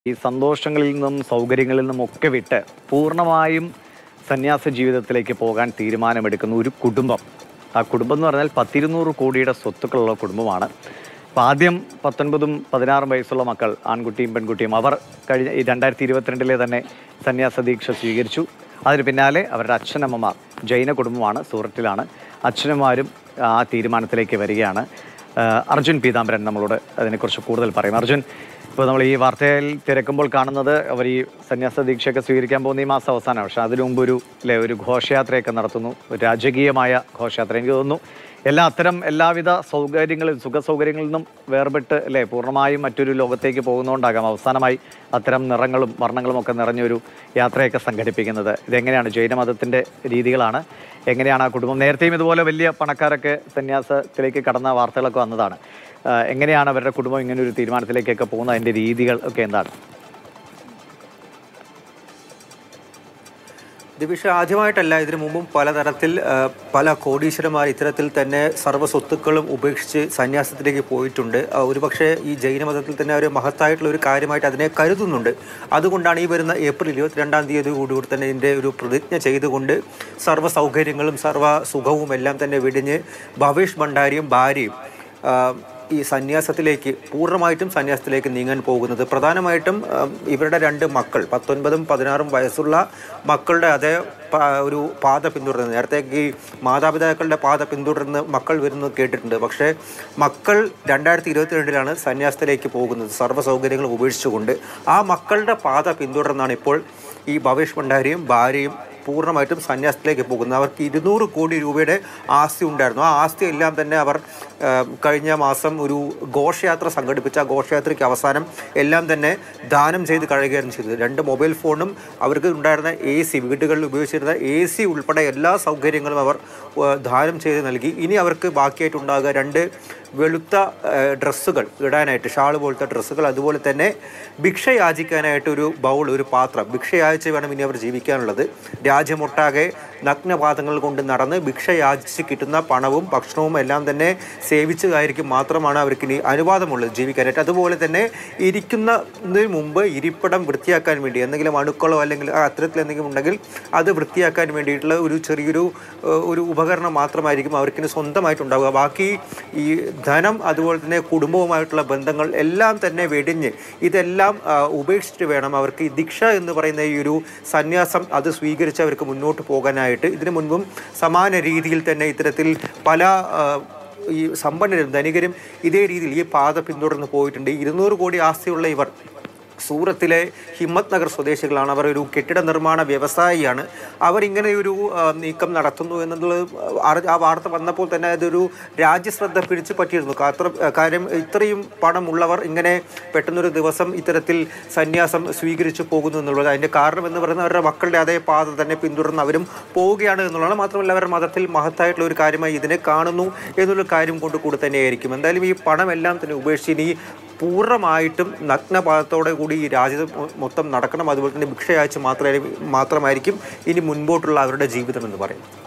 ഈ സന്തോഷങ്ങളിൽ നിന്നും സൗകര്യങ്ങളിൽ നിന്നും ഒക്കെ വിട്ട് പൂർണ്ണമായും സന്യാസ ജീവിതത്തിലേക്ക് പോകാൻ തീരുമാനമെടുക്കുന്ന ഒരു കുടുംബം ആ കുടുംബം എന്ന് പറഞ്ഞാൽ പത്തിരുന്നൂറ് കോടിയുടെ സ്വത്തുക്കളുള്ള കുടുംബമാണ് അപ്പോൾ ആദ്യം പത്തൊൻപതും പതിനാറും വയസ്സുള്ള മക്കൾ ആൺകുട്ടിയും പെൺകുട്ടിയും അവർ കഴിഞ്ഞ ഈ രണ്ടായിരത്തി ഇരുപത്തിരണ്ടിലെ തന്നെ സന്യാസ ദീക്ഷ സ്വീകരിച്ചു അതിന് പിന്നാലെ അവരുടെ അച്ഛനമ്മമാർ ജൈന കുടുംബമാണ് സൂറത്തിലാണ് അച്ഛനമാരും ആ തീരുമാനത്തിലേക്ക് വരികയാണ് ആ, അർജുൻ പീതാംബരൻ നമ്മളോട് അതിനെക്കുറിച്ച് കൂടുതൽ പറയും അർജുൻ ഇപ്പോൾ നമ്മൾ ഈ വാർത്തയിൽ തിരക്കുമ്പോൾ കാണുന്നത് അവർ ഈ സന്യാസ ദീക്ഷയൊക്കെ സ്വീകരിക്കാൻ പോകുന്ന ഈ മാസം അവസാനമാണ് പക്ഷേ അതിനു മുമ്പ് ഒരു അല്ലെ ഒരു ഘോഷയാത്രയൊക്കെ നടത്തുന്നു ഒരു രാജകീയമായ ഘോഷയാത്ര എനിക്ക് തോന്നുന്നു എല്ലാ അത്തരം എല്ലാവിധ സൗകര്യങ്ങളും സുഖ സൗകര്യങ്ങളിൽ നിന്നും വേർപെട്ട് അല്ലേ പൂർണ്ണമായും മറ്റൊരു ലോകത്തേക്ക് പോകുന്നതുകൊണ്ടാകാം അവസാനമായി അത്തരം നിറങ്ങളും വർണ്ണങ്ങളും ഒക്കെ നിറഞ്ഞൊരു യാത്രയൊക്കെ സംഘടിപ്പിക്കുന്നത് ഇതെങ്ങനെയാണ് ജൈനമതത്തിൻ്റെ രീതികളാണ് എങ്ങനെയാണ് ആ കുടുംബം നേരത്തെയും ഇതുപോലെ വലിയ പണക്കാരൊക്കെ സന്യാസത്തിലേക്ക് കടന്ന വാർത്തകളൊക്കെ വന്നതാണ് ആ, എങ്ങനെയാണ് അവരുടെ കുടുംബം ഇങ്ങനെ ഒരു തീരുമാനത്തിലേക്കൊക്കെ പോകുന്ന അതിൻ്റെ രീതികൾ ഒക്കെ എന്താണ് ദിവിഷ ആദ്യമായിട്ടല്ല ഇതിനു മുമ്പും പലതരത്തിൽ ആ, പല കോടീശ്വരന്മാർ ഇത്തരത്തിൽ തന്നെ സർവ്വ സ്വത്തുക്കളും ഉപേക്ഷിച്ച് സന്യാസത്തിലേക്ക് പോയിട്ടുണ്ട് ആ, ഒരുപക്ഷെ ഈ ജൈനമതത്തിൽ തന്നെ ഒരു മഹത്തായിട്ടുള്ള ഒരു കാര്യമായിട്ട് അതിനെ കരുതുന്നുണ്ട് അതുകൊണ്ടാണ് ഈ വരുന്ന ഏപ്രിൽ ഇരുപത്തിരണ്ടാം തീയതി കൂടി തന്നെ ഇതിൻ്റെ ഒരു പ്രതിജ്ഞ ചെയ്തുകൊണ്ട് സർവ്വ സൗകര്യങ്ങളും സർവ്വ സുഖവും എല്ലാം തന്നെ വെടിഞ്ഞ് ഭവേഷ് ഭണ്ഡാരിയും ഭാര്യയും ആ, ഈ സന്യാസത്തിലേക്ക് പൂർണ്ണമായിട്ടും സന്യാസത്തിലേക്ക് നീങ്ങാൻ പോകുന്നത് പ്രധാനമായിട്ടും ആ, ഇവരുടെ രണ്ട് മക്കൾ പത്തൊൻപതും പതിനാറും വയസ്സുള്ള മക്കളുടെ അതേ പ- ഒരു പാത പിന്തുടരുന്നത് നേരത്തെ ഈ മാതാപിതാക്കളുടെ പാത പിന്തുടർന്ന് മക്കൾ വരുന്നത് കേട്ടിട്ടുണ്ട് പക്ഷേ മക്കൾ രണ്ടായിരത്തി ഇരുപത്തി രണ്ടിലാണ് സന്യാസത്തിലേക്ക് പോകുന്നത് സർവ്വ സൗകര്യങ്ങളും ഉപേക്ഷിച്ചുകൊണ്ട് ആ മക്കളുടെ പാത പിന്തുടർന്നാണ് ഇപ്പോൾ ഈ ഭവേഷ് ഭണ്ഡാരിയും ഭാര്യയും പൂർണ്ണമായിട്ടും സന്യാസത്തിലേക്ക് പോകുന്നത് അവർക്ക് ഇരുന്നൂറ് കോടി രൂപയുടെ ആസ്തി ഉണ്ടായിരുന്നു ആ ആസ്തി എല്ലാം തന്നെ അവർ ആ, കഴിഞ്ഞ മാസം ഒരു ഘോഷയാത്ര സംഘടിപ്പിച്ച ആ ഘോഷയാത്രയ്ക്ക് അവസാനം എല്ലാം തന്നെ ദാനം ചെയ്ത് കഴിയുകയാണ് ചെയ്തത് രണ്ട് മൊബൈൽ ഫോണും അവർക്ക് ഉണ്ടായിരുന്ന എ സി വീടുകളിൽ ഉപയോഗിച്ചിരുന്ന എ സി ഉൾപ്പെടെ എല്ലാ സൗകര്യങ്ങളും അവർ ആ, ദാനം ചെയ്ത് നൽകി ഇനി അവർക്ക് ബാക്കിയായിട്ടുണ്ടാകുക രണ്ട് വെളുത്ത ആ, ഡ്രസ്സുകൾ ഇടാനായിട്ട് ഷാൾ പോലത്തെ ഡ്രസ്സുകൾ അതുപോലെ തന്നെ ഭിക്ഷ യാചിക്കാനായിട്ട് ഒരു ബൗൾ ഒരു പാത്രം ഭിക്ഷ യാചിച്ച് വേണം ഇനി അവർ ജീവിക്കാനുള്ളത് രാജ്യമൊട്ടാകെ നഗ്നപാദങ്ങൾ കൊണ്ട് നടന്ന് ഭിക്ഷ യാചിച്ച് കിട്ടുന്ന പണവും ഭക്ഷണവും എല്ലാം തന്നെ സേവിച്ചതായിരിക്കും മാത്രമാണ് അവർക്ക് ഇനി അനുവാദമുള്ളത് ജീവിക്കാനായിട്ട് അതുപോലെ തന്നെ ഇരിക്കുന്നതിന് മുമ്പ് ഇരിപ്പിടം വൃത്തിയാക്കാൻ വേണ്ടി എന്തെങ്കിലും അണുക്കളോ അല്ലെങ്കിൽ ആ അത്തരത്തിൽ എന്തെങ്കിലും ഉണ്ടെങ്കിൽ അത് വൃത്തിയാക്കാൻ വേണ്ടിയിട്ടുള്ള ഒരു ചെറിയൊരു ഏഹ്, ഒരു ഉപകരണം മാത്രമായിരിക്കും അവർക്കിന് സ്വന്തമായിട്ടുണ്ടാവുക ബാക്കി ഈ ധനം അതുപോലെ തന്നെ കുടുംബവുമായിട്ടുള്ള ബന്ധങ്ങൾ എല്ലാം തന്നെ വെടിഞ്ഞ് ഇതെല്ലാം ആ, ഉപേക്ഷിച്ചിട്ട് വേണം അവർക്ക് ഈ ദീക്ഷ എന്ന് പറയുന്ന ഈ ഒരു സന്യാസം അത് സ്വീകരിച്ച് അവർക്ക് മുന്നോട്ട് പോകാനായിട്ട് ഇതിനു മുൻപും സമാന രീതിയിൽ തന്നെ ഇത്തരത്തിൽ പല ആ, ഈ സമ്പന്നരും ധനികരും ഇതേ രീതിയിൽ ഈ പാത പിന്തുടർന്ന് പോയിട്ടുണ്ട് ഇരുന്നൂറ് കോടി ആസ്തിയുള്ള ഇവർ സൂറത്തിലെ ഹിമ്മത്ത് നഗർ സ്വദേശികളാണ് അവർ ഒരു കെട്ടിട നിർമ്മാണ വ്യവസായിയാണ് അവർ ഇങ്ങനെ ഒരു ആ, നീക്കം നടത്തുന്നു എന്നുള്ളത് അറി- ആ വാർത്ത വന്നപ്പോൾ തന്നെ അതൊരു രാജ്യശ്രദ്ധ പിടിച്ചു പറ്റിയിരുന്നു കാത്ര- കാര്യം ഇത്രയും പണമുള്ളവർ ഇങ്ങനെ പെട്ടെന്നൊരു ദിവസം ഇത്തരത്തിൽ സന്യാസം സ്വീകരിച്ചു പോകുന്നു എന്നുള്ളത് അതിൻ്റെ കാരണം എന്ന് പറയുന്നത് അവരുടെ മക്കളുടെ അതേ പാത തന്നെ പിന്തുടർന്ന് അവരും പോവുകയാണ് എന്നുള്ളതാണ് മാത്രമല്ല അവരുടെ മതത്തിൽ മഹത്തായിട്ടുള്ള ഒരു കാര്യമായി ഇതിനെ കാണുന്നു എന്നുള്ള കാര്യം കൊണ്ട് കൂടി തന്നെയായിരിക്കും എന്തായാലും ഈ പണമെല്ലാം തന്നെ ഉപേക്ഷിച്ച് ഇനി പൂർണ്ണമായിട്ടും നഗ്നപാദത്തോടെ കൂടി ഈ രാജ്യത്ത് മൊ- മൊത്തം നടക്കണം അതുപോലെ തന്നെ ഭിക്ഷയാഴ്ച മാത്രമേ മാത്രമായിരിക്കും ഇനി മുൻപോട്ടുള്ള അവരുടെ ജീവിതം എന്ന് പറയും